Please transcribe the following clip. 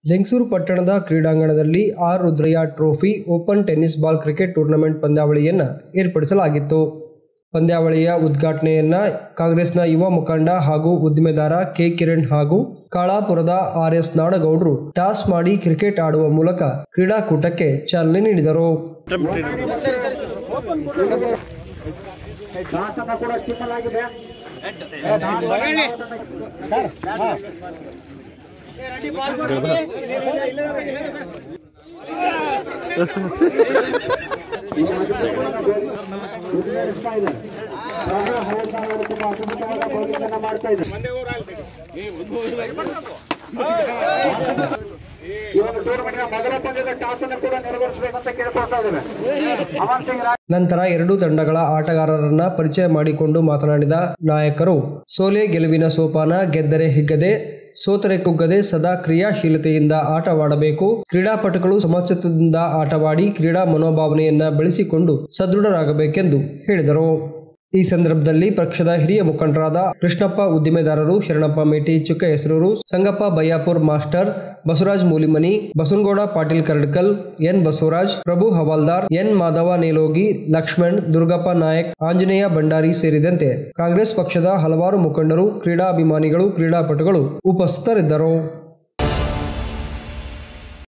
ಲಿಂಗಸೂರು ಪಟ್ಟಣದ ಕ್ರೀಡಾಂಗಣದಲ್ಲಿ R Rudrayya trophy open tennis ball cricket tournament ಪಂದ್ಯಾವಳಿಯನ್ನು ಏರ್ಪಡಿಸಲಾಗಿತ್ತು ಪಂದ್ಯಾವಳಿಯ ಉದ್ಘಾಟನೆಯನ್ನ ಕಾಂಗ್ರೆಸ್ನ ಯುವ ಮುಖಂಡ ಹಾಗೂ ಉದ್ದಿಮೆದಾರ ಕೆ ಕಿರಣ್ ಹಾಗೂ ಕಾಳಾಪುರದ ಆರ್ ಎಸ್ ನಾಡಗೌಡರು ಟಾಸ್ ಮಾಡಿ ಕ್ರಿಕೆಟ್ ಆಡುವ ಮೂಲಕ ಕ್ರೀಡಾಕೂಟಕ್ಕೆ ಚಾಲನೆ ನೀಡಿದರು ದಾಸನ ಕೂಡ ಚಿಮ್ಮಲಾಗಿದೆ ತುಂಬಾ ಅದ್ಭುತವಾದ bowling ಅನ್ನ ಮಾಡ್ತಾ ಇದ್ದಾರೆ ಇವಾಗ ಟೂರ್ನಮೆಂಟ್ ಮೊದಲ ಪಂದ್ಯದ ಟಾಸ್ ಅನ್ನು ಕೂಡ ನೆರವೇರಿಸಬೇಕಂತ ಕೇಳ್ಕೊಳ್ತಾ ಇದ್ದೇವೆ ಅಮರ್ ಸಿಂಗ್ ರಾಜ್ ನಂತರ ಎರಡೂ ತಂಡಗಳ ಆಟಗಾರರನ್ನ ಪರಿಚಯ ಮಾಡಿಕೊಂಡು ಮಾತನಾಡಿದ ನಾಯಕರು ಸೋಲೆ ಗೆಲುವಿನ ಸೋಪಾನ ಗೆದ್ದರೆ ಹಿಗ್ಗದೆ ಸೋತರೆ ಕುಗ್ಗದೆ ಸದಾ ಕ್ರಿಯಾಶೀಲತೆಯಿಂದ ಆಟವಾಡಬೇಕು ಕ್ರೀಡಾಪಟುಗಳು ಸಮಚಿತ್ತದಿಂದ ಆಟವಾಡಿ ಕ್ರೀಡಾ ಮನೋಭಾವನೆಯನ್ನ ಬೆಳೆಸಿಕೊಂಡು ಸದೃಢರಾಗಬೇಕೆಂದು ಹೇಳಿದರು ಈ ಸಂದರ್ಭದಲ್ಲಿ ಪಕ್ಷದ ಹಿರಿಯ ಮುಖಂಡರಾದ ಕೃಷ್ಣಪ್ಪ ಉದ್ದಿಮೆದಾರರು Sharanappa Meti Chukka Hesarur Sangappa Bayyapur master Basavaraj Mulimani Basanagouda Patil Karadkal N Basavaraj Prabhu Havaldar N Madhava Nelogi Laxman Durgappa Nayak Anjaneya Bhandari ಸೇರಿದಂತೆ ಕಾಂಗ್ರೆಸ್ ಪಕ್ಷದ ಹಲವಾರು ಮುಖಂಡರು ಕ್ರೀಡಾಭಿಮಾನಿಗಳು ಕ್ರೀಡಾಪಟುಗಳು ಉಪಸ್ಥಿತರಿದ್ದರು